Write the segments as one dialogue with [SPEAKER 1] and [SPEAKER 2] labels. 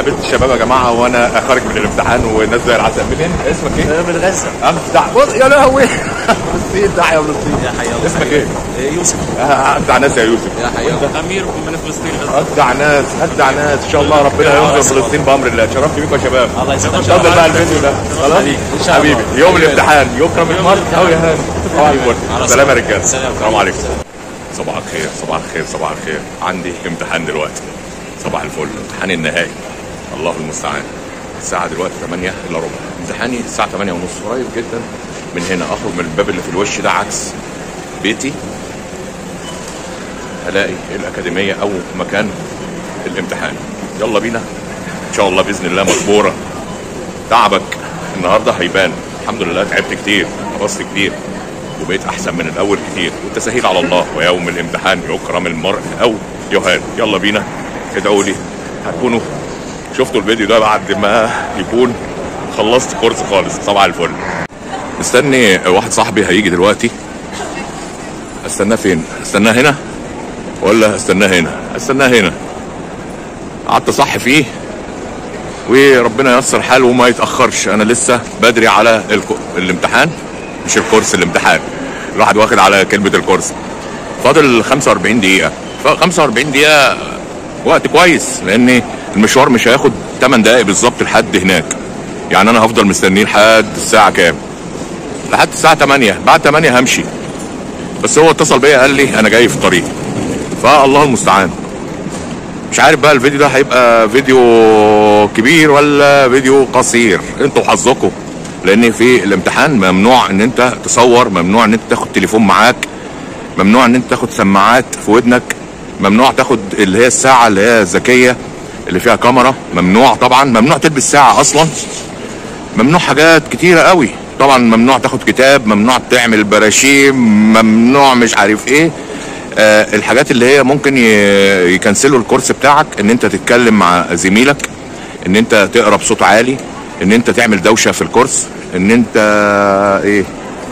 [SPEAKER 1] قابلت الشباب يا جماعه وانا خارج من الامتحان والناس زي العسل منين اسمك ايه؟
[SPEAKER 2] من غزه
[SPEAKER 1] افتح بص يا لهوي فلسطين تحيا فلسطين
[SPEAKER 2] يا حيا
[SPEAKER 1] اسمك ايه؟
[SPEAKER 2] يوسف
[SPEAKER 1] ابدع ناس يا يوسف
[SPEAKER 2] يا حيا امير من فلسطين غزه
[SPEAKER 1] ابدع ناس ابدع ناس ان شاء الله ربنا ينصر فلسطين بامر الله شرفت بيكم يا شباب
[SPEAKER 2] الله يسلمك
[SPEAKER 1] اتفضل بقى الفيديو ده خلاص
[SPEAKER 2] حبيبي، إن شاء الله.
[SPEAKER 1] حبيبي يوم الامتحان يكرم المرء او يهان صباح الفل
[SPEAKER 2] على
[SPEAKER 1] سلام يا
[SPEAKER 2] السلامة.
[SPEAKER 1] رجاله
[SPEAKER 2] سلام.
[SPEAKER 1] السلام عليكم صباح الخير صباح الخير صباح الخير عندي امتحان دلوقتي صباح الفل امتحان النهائي الله المستعان الساعة دلوقتي 8 الا ربع امتحاني الساعة 8 ونص قريب جدا من هنا اخرج من الباب اللي في الوش ده عكس بيتي هلاقي الأكاديمية أو مكان الامتحان يلا بينا إن شاء الله بإذن الله مجبورة تعبك النهاردة هيبان الحمد لله تعبت كتير خلصت كتير وبقيت أحسن من الأول كتير والتسهيل على الله ويوم الامتحان يكرم المرء أو يهان يلا بينا ادعوا لي هتكونوا شفتوا الفيديو ده بعد ما يكون خلصت كورس خالص صباح الفل مستني واحد صاحبي هيجي دلوقتي استناه فين استناه هنا ولا استناه هنا استناه هنا قعدت صح فيه وربنا ييسر حاله وما يتاخرش انا لسه بدري على الكو... الامتحان مش الكورس الامتحان الواحد واخد على كلمه الكورس فاضل 45 دقيقه ف 45 دقيقه وقت كويس لان المشوار مش هياخد 8 دقائق بالظبط لحد هناك يعني انا هفضل مستنيه لحد الساعه كام لحد الساعه 8 بعد 8 همشي بس هو اتصل بيا قال لي انا جاي في طريق فالله المستعان مش عارف بقى الفيديو ده هيبقى فيديو كبير ولا فيديو قصير انتوا وحظكم لان في الامتحان ممنوع ان انت تصور ممنوع ان انت تاخد تليفون معاك ممنوع ان انت تاخد سماعات في ودنك ممنوع تاخد اللي هي الساعه اللي هي الذكيه اللي فيها كاميرا ممنوع طبعا ممنوع تلبس ساعه اصلا ممنوع حاجات كتيرة قوي طبعا ممنوع تاخد كتاب ممنوع تعمل براشيم ممنوع مش عارف ايه آه الحاجات اللي هي ممكن ي- يكنسلوا الكورس بتاعك ان انت تتكلم مع زميلك ان انت تقرا بصوت عالي ان انت تعمل دوشه في الكورس ان انت ايه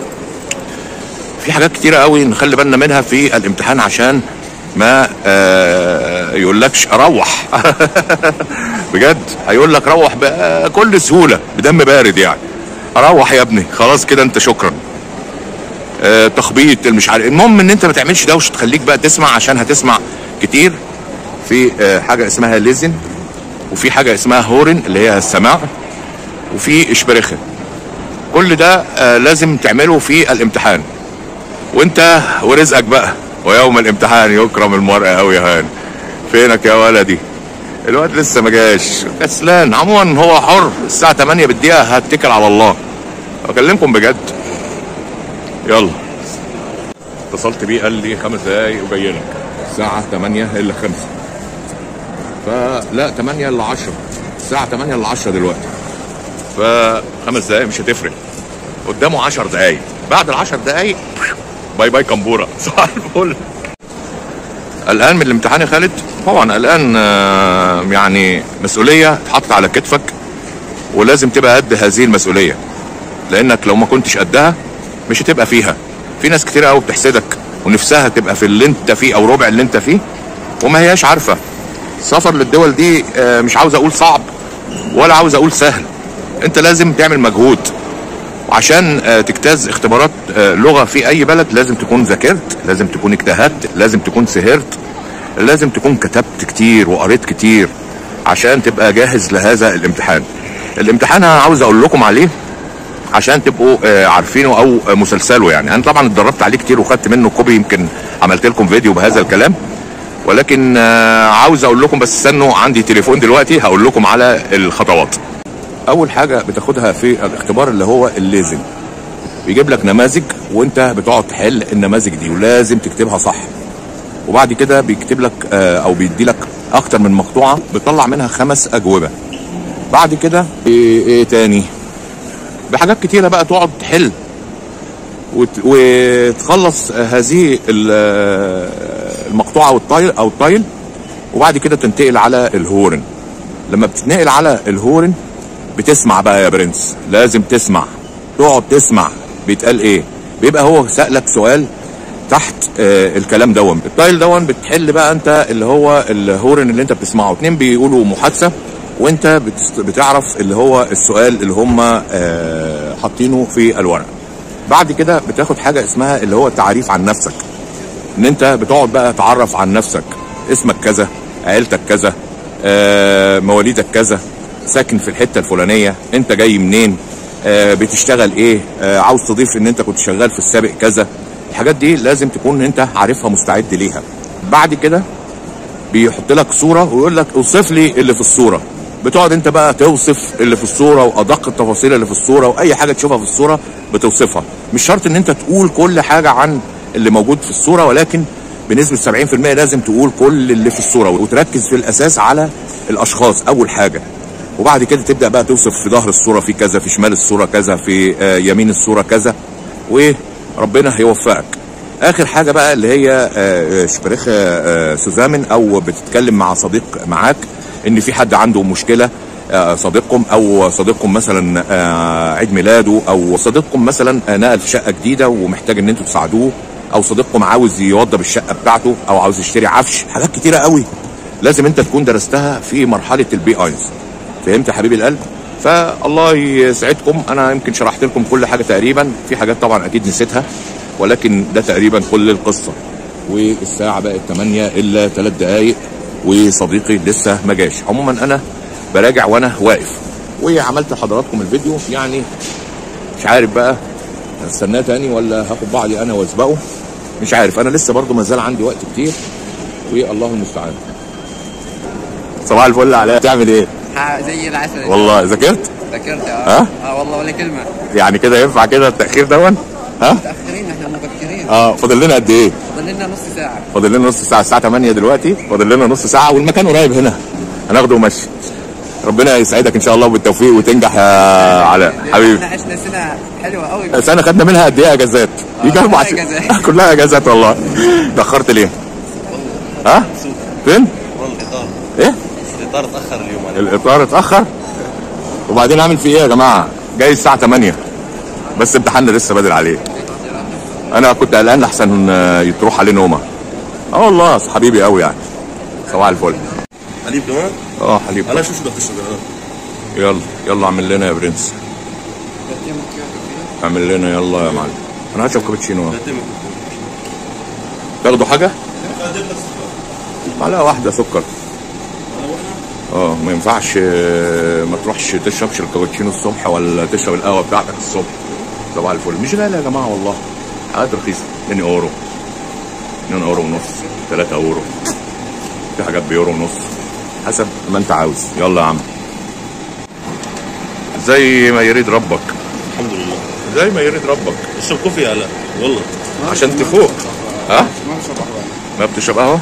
[SPEAKER 1] في حاجات كتيرة قوي نخلي بالنا منها في الامتحان عشان ما آه يقولكش روح بجد هيقول لك روح بكل سهوله بدم بارد يعني روح يا ابني خلاص كده انت شكرا آه تخبيط مش عارف المهم ان انت ما تعملش دوشه تخليك بقى تسمع عشان هتسمع كتير في آه حاجه اسمها ليزن وفي حاجه اسمها هورن اللي هي السماع وفي اشبرخه كل ده آه لازم تعمله في الامتحان وانت ورزقك بقى ويوم الامتحان يكرم المرء او يهان فينك يا ولدي الواد لسه ما جاش كسلان عموما هو حر الساعة 8 بالدقيقة هتكل على الله اكلمكم بجد يلا اتصلت بيه قال لي خمس دقايق وجاي لك الساعة 8 الا 5 فلا 8 الا 10 الساعة 8 الا 10 دلوقتي فخمس دقايق مش هتفرق قدامه 10 دقايق بعد ال 10 دقايق باي باي كمبوره صباح الفل قلقان من الامتحان يا خالد طبعا قلقان آه، يعني مسؤوليه اتحطت على كتفك ولازم تبقى قد هذه المسؤوليه لانك لو ما كنتش قدها مش هتبقى فيها في ناس كتير قوي بتحسدك ونفسها تبقى في اللي انت فيه او ربع اللي انت فيه وما هياش عارفه السفر للدول دي آه، مش عاوز اقول صعب ولا عاوز اقول سهل انت لازم تعمل مجهود وعشان آه، تجتاز اختبارات آه، لغه في اي بلد لازم تكون ذاكرت لازم تكون اجتهدت لازم تكون سهرت لازم تكون كتبت كتير وقريت كتير عشان تبقى جاهز لهذا الامتحان الامتحان انا عاوز اقول لكم عليه عشان تبقوا آه، عارفينه او آه، مسلسله يعني انا طبعا اتدربت عليه كتير وخدت منه كوبي يمكن عملت لكم فيديو بهذا الكلام ولكن آه، عاوز اقول لكم بس استنوا عندي تليفون دلوقتي هقول لكم على الخطوات اول حاجه بتاخدها في الاختبار اللي هو الليزن بيجيب لك نماذج وانت بتقعد تحل النماذج دي ولازم تكتبها صح وبعد كده بيكتب لك آه، او بيدي لك اكتر من مقطوعه بتطلع منها خمس اجوبه بعد كده ايه, إيه تاني بحاجات كتيره بقى تقعد تحل وت- وتخلص آه، هذه ال- آه، المقطوعه والطايل او الطايل وبعد كده تنتقل على الهورن لما بتتنقل على الهورن بتسمع بقى يا برنس لازم تسمع تقعد تسمع بيتقال ايه بيبقى هو سألك سؤال تحت آه الكلام دون التايل دون بتحل بقى انت اللي هو الهورن اللي انت بتسمعه اتنين بيقولوا محادثه وانت بتست... بتعرف اللي هو السؤال اللي هم آه، حاطينه في الورق بعد كده بتاخد حاجه اسمها اللي هو التعريف عن نفسك ان انت بتقعد بقى تعرف عن نفسك اسمك كذا عيلتك كذا آه، مواليدك كذا ساكن في الحته الفلانيه انت جاي منين آه، بتشتغل ايه آه، عاوز تضيف ان انت كنت شغال في السابق كذا الحاجات دي لازم تكون انت عارفها مستعد ليها بعد كده بيحط لك صوره ويقول لك اوصف لي اللي في الصوره بتقعد انت بقى توصف اللي في الصوره وادق التفاصيل اللي في الصوره واي حاجه تشوفها في الصوره بتوصفها مش شرط ان انت تقول كل حاجه عن اللي موجود في الصوره ولكن بنسبه 70% لازم تقول كل اللي في الصوره وتركز في الاساس على الاشخاص اول حاجه وبعد كده تبدا بقى توصف في ظهر الصوره في كذا في شمال الصوره كذا في آه، يمين الصوره كذا وربنا هيوفقك اخر حاجه بقى اللي هي آه، شبريخه آه، سوزامن او بتتكلم مع صديق معاك ان في حد عنده مشكله آه، صديقكم او صديقكم مثلا آه، عيد ميلاده او صديقكم مثلا آه، نقل في شقه جديده ومحتاج ان انتوا تساعدوه او صديقكم عاوز يوضب الشقه بتاعته او عاوز يشتري عفش حاجات كتيره قوي لازم انت تكون درستها في مرحله البي اينز فهمت يا حبيبي القلب فالله يسعدكم انا يمكن شرحت لكم كل حاجه تقريبا في حاجات طبعا اكيد نسيتها ولكن ده تقريبا كل القصه والساعه بقت 8 الا 3 دقائق وصديقي لسه ما جاش عموما انا براجع وانا واقف وعملت لحضراتكم الفيديو يعني مش عارف بقى استناه تاني ولا هاخد بعضي انا واسبقه مش عارف انا لسه برضو ما زال عندي وقت كتير والله المستعان صباح الفل علاء تعمل ايه
[SPEAKER 3] ها زي العسل
[SPEAKER 1] والله ذاكرت
[SPEAKER 3] ذكرت
[SPEAKER 1] ها؟
[SPEAKER 3] اه اه والله ولا كلمه
[SPEAKER 1] يعني كده ينفع كده التاخير دون ها
[SPEAKER 3] متاخرين احنا مبكرين
[SPEAKER 1] اه فاضل لنا قد ايه
[SPEAKER 3] فاضل لنا نص ساعه
[SPEAKER 1] فاضل لنا نص ساعه الساعه 8 دلوقتي فاضل لنا نص ساعه والمكان قريب هنا هناخده ومشي ربنا يسعدك ان شاء الله بالتوفيق وتنجح يا علاء حبيبي
[SPEAKER 3] احنا عشنا سنه حلوه قوي
[SPEAKER 1] سنه خدنا منها قد ايه اجازات يجي اربع
[SPEAKER 3] كلها
[SPEAKER 1] سنين
[SPEAKER 3] إجازات.
[SPEAKER 1] كلها اجازات والله اتاخرت ليه ها فين
[SPEAKER 4] والله الاطار
[SPEAKER 1] ايه
[SPEAKER 4] الاطار اتاخر اليوم عليك
[SPEAKER 1] الاطار اتاخر وبعدين اعمل فيه ايه يا جماعه جاي الساعه 8 بس امتحاننا لسه بدري عليه انا كنت قلقان احسن آه، تروح عليه نومه اه والله أصل حبيبي قوي يعني صباح الفل
[SPEAKER 4] حليب كمان
[SPEAKER 1] اه حبيبي
[SPEAKER 4] انا شو شو بدك تشرب هذا
[SPEAKER 1] يلا يلا اعمل لنا يا برنس اعمل لنا يلا يا معلم انا هشرب كابتشينو تاخدوا حاجه معلقه واحده سكر اه ما ينفعش آه، ما تروحش تشربش الكابتشينو الصبح ولا تشرب القهوه بتاعتك الصبح صباح الفل مش غالي يا جماعه والله حاجات رخيصه 2 اورو 2 اورو ونص 3 اورو في حاجات بيورو ونص حسب ما انت عاوز يلا يا عم زي ما يريد ربك
[SPEAKER 4] الحمد لله
[SPEAKER 1] زي ما يريد ربك
[SPEAKER 4] اشرب كوفي هلا والله
[SPEAKER 1] عشان تفوق ها
[SPEAKER 3] ما بشرب قهوه
[SPEAKER 1] ما بتشرب قهوه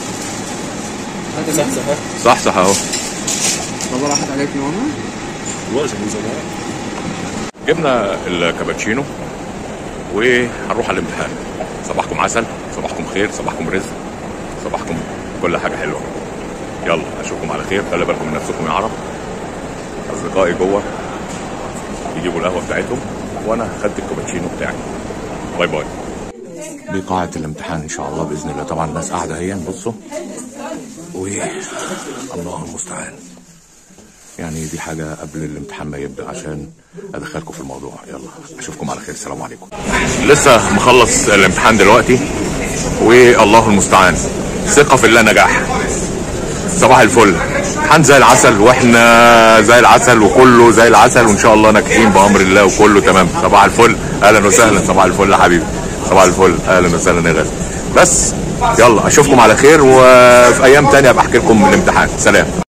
[SPEAKER 4] صح صح
[SPEAKER 1] صح صح اهو
[SPEAKER 3] والله راحت عليك نومه
[SPEAKER 4] والله شو من زمان
[SPEAKER 1] جبنا الكابتشينو وهنروح على الامتحان صباحكم عسل صباحكم خير صباحكم رزق صباحكم كل حاجه حلوه يلا اشوفكم على خير خلي بالكم من نفسكم يا عرب اصدقائي جوه يجيبوا القهوه بتاعتهم وانا خدت الكابتشينو بتاعي باي باي دي قاعة الامتحان ان شاء الله باذن الله طبعا الناس قاعده اهي بصوا و الله المستعان يعني دي حاجة قبل الامتحان ما يبدأ عشان أدخلكم في الموضوع يلا أشوفكم على خير السلام عليكم لسه مخلص الامتحان دلوقتي والله المستعان ثقة في الله نجاح صباح الفل امتحان زي العسل واحنا زي العسل وكله زي العسل وان شاء الله ناجحين بامر الله وكله تمام صباح الفل اهلا وسهلا صباح الفل يا حبيبي صباح الفل اهلا وسهلا يا غالي بس يلا اشوفكم على خير وفي ايام تانية ابقى احكي لكم من الامتحان سلام